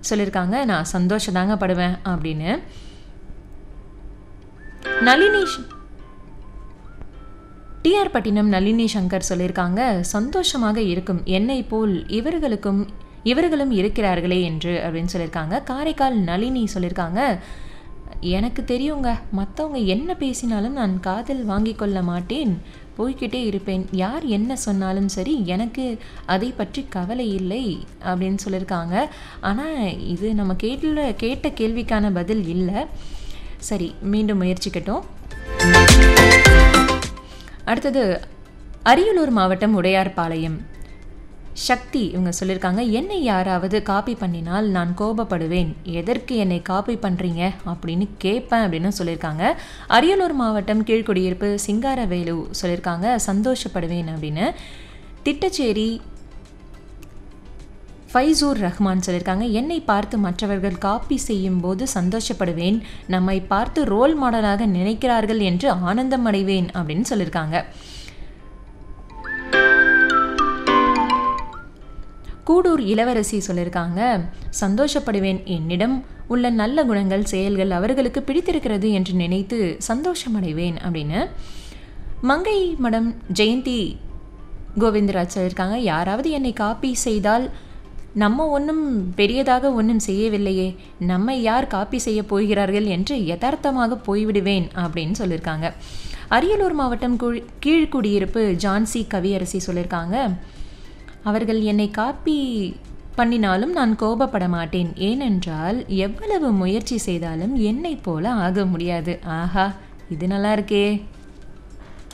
சொல்லியிருக்காங்க நான் சந்தோஷதாங்க படுவேன் அப்படின்னு நளினி டிஆர் பட்டினம் நளினி சங்கர் சொல்லியிருக்காங்க சந்தோஷமாக இருக்கும் என்னை போல் இவர்களுக்கும் இவர்களும் இருக்கிறார்களே என்று அப்படின்னு சொல்லியிருக்காங்க காரைக்கால் நளினி சொல்லியிருக்காங்க எனக்கு தெரியுங்க மற்றவங்க என்ன பேசினாலும் நான் காதில் வாங்கி கொள்ள மாட்டேன் போய்கிட்டே இருப்பேன் யார் என்ன சொன்னாலும் சரி எனக்கு அதை பற்றி கவலை இல்லை அப்படின்னு சொல்லியிருக்காங்க ஆனால் இது நம்ம கேட்ட கேட்ட கேள்விக்கான பதில் இல்லை சரி மீண்டும் முயற்சிக்கட்டும் அடுத்தது அரியலூர் மாவட்டம் உடையார்பாளையம் சக்தி இவங்க சொல்லியிருக்காங்க என்னை யாராவது காப்பி பண்ணினால் நான் கோபப்படுவேன் எதற்கு என்னை காப்பி பண்ணுறீங்க அப்படின்னு கேட்பேன் அப்படின்னு சொல்லியிருக்காங்க அரியலூர் மாவட்டம் கீழ்குடியிருப்பு சிங்காரவேலு சொல்லியிருக்காங்க சந்தோஷப்படுவேன் அப்படின்னு திட்டச்சேரி ஃபைசூர் ரஹ்மான் சொல்லியிருக்காங்க என்னை பார்த்து மற்றவர்கள் காப்பி செய்யும் போது சந்தோஷப்படுவேன் நம்மை பார்த்து ரோல் மாடலாக நினைக்கிறார்கள் என்று ஆனந்தம் அடைவேன் அப்படின்னு சொல்லியிருக்காங்க கூடூர் இளவரசி சொல்லியிருக்காங்க சந்தோஷப்படுவேன் என்னிடம் உள்ள நல்ல குணங்கள் செயல்கள் அவர்களுக்கு பிடித்திருக்கிறது என்று நினைத்து சந்தோஷமடைவேன் அப்படின்னு மங்கை மடம் ஜெயந்தி கோவிந்தராஜ் சொல்லியிருக்காங்க யாராவது என்னை காப்பி செய்தால் நம்ம ஒன்றும் பெரியதாக ஒன்றும் செய்யவில்லையே நம்மை யார் காப்பி செய்ய போகிறார்கள் என்று யதார்த்தமாக போய்விடுவேன் அப்படின்னு சொல்லியிருக்காங்க அரியலூர் மாவட்டம் கீழ்குடியிருப்பு ஜான்சி கவியரசி சொல்லியிருக்காங்க அவர்கள் என்னை காப்பி பண்ணினாலும் நான் கோபப்பட மாட்டேன் ஏனென்றால் எவ்வளவு முயற்சி செய்தாலும் என்னை போல ஆக முடியாது ஆஹா இது நல்லா இருக்கே